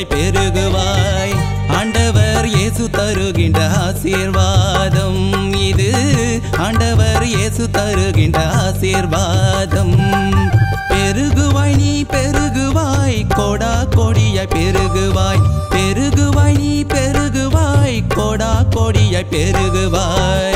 கோடியாய் பெருகுவாய் ஆண்டவர் இயேசு தருகின்ற ஆசீர்வாதம் இது ஆண்டவர் இயேசு தருகின்ற ஆசீர்வாதம் பெருகுவாய் நீ பெருகுவாய் கோடா கோடியாய் பெருகுவாய் பெருகுவாய் நீ பெருகுவாய் கோடா கோடியாய் பெருகுவாய்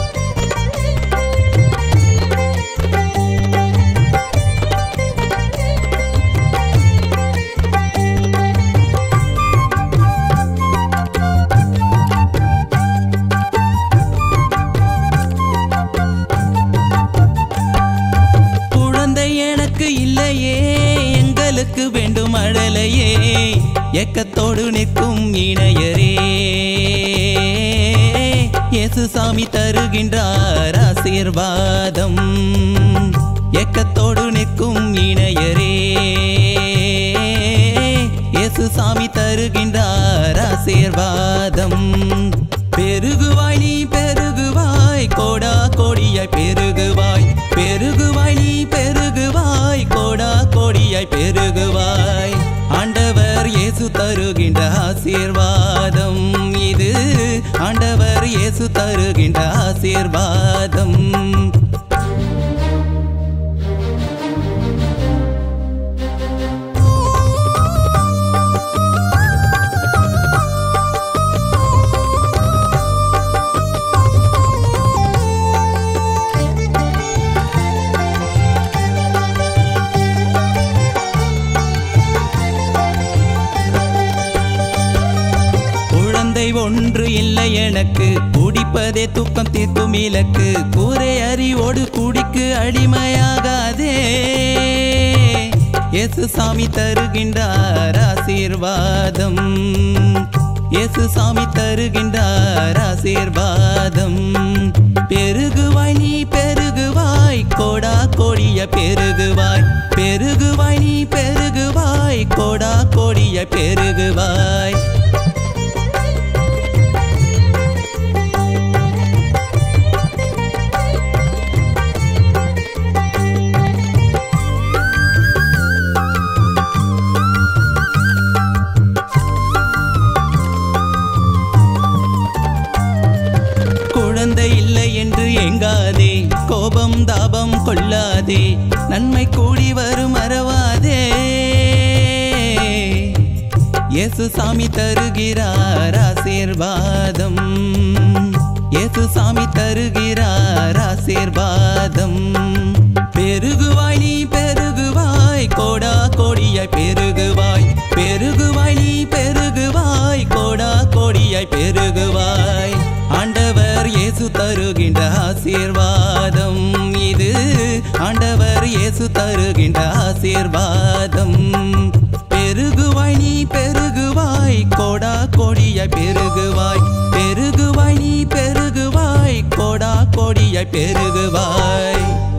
குழந்தை எனக்கு இல்லையே எங்களுக்கு வேண்டும் அழலையே ஏக்கத்தோடு நிற்கும் இணையரே இயேசு சாமி தருகின்றார் ஆசீர்வாதம் ஏக்கத்தோடு நிற்கும் இணையரே இயேசு சாமி தருகின்றார் ஆசீர்வாதம் பெருகுவாய் நீ பெருகுவாய் கோடா கோடியாய் பெருகுவாய் பெருகுவாய் நீ பெருகுவாய் கோடா கோடியாய் பெருகுவாய் ஆண்டவர் இயேசு தருகின்ற ஆசீர்வாதம் இது ஆண்டவர் இயேசு தருகின்ற ஆசீர்வாதம் குழந்தை ஒன்று இல்லை எனக்கு குடிப்பதே துக்கம் தீர்க்கும் இலக்கு கூரை அறிவோடு குடிக்கு அடிமையாகாதே இயேசு சாமி தருகின்றார் ஆசீர்வாதம் இயேசு சாமி தருகின்றார் ஆசீர்வாதம் பெருகுவாய் நீ பெருகுவாய் கோடா கோடிய பெருகுவாய் பெருகுவாய் நீ பெருகுவாய் கோடா கோடிய பெருகுவாய் குழந்தை இல்லை என்று எங்காதே கோபம் தாபம் கொள்ளாதே நன்மை கூடி வரும் மறவாதே இயேசு சாமி தருகிறார் ஆசீர்வாதம் இயேசு சாமி தருகிறார் ஆசீர்வாதம் பெருகுவாய் நீ பெருகுவாய் கோடா கோடியாய் பெருகுவாய் பெருகுவாய் நீ பெருகுவாய் கோடா கோடியாய் பெருகுவாய் ஆண்டவர் இயேசு தருகின்ற ஆசீர்வாதம் இது ஆண்டவர் இயேசு தருகின்ற ஆசீர்வாதம் பெருகுவாய் நீ பெருகுவாய் கோடா கோடியாய் பெருகுவாய் பெருகுவாய் நீ பெருகுவாய் கோடா கோடியாய் பெருகுவாய்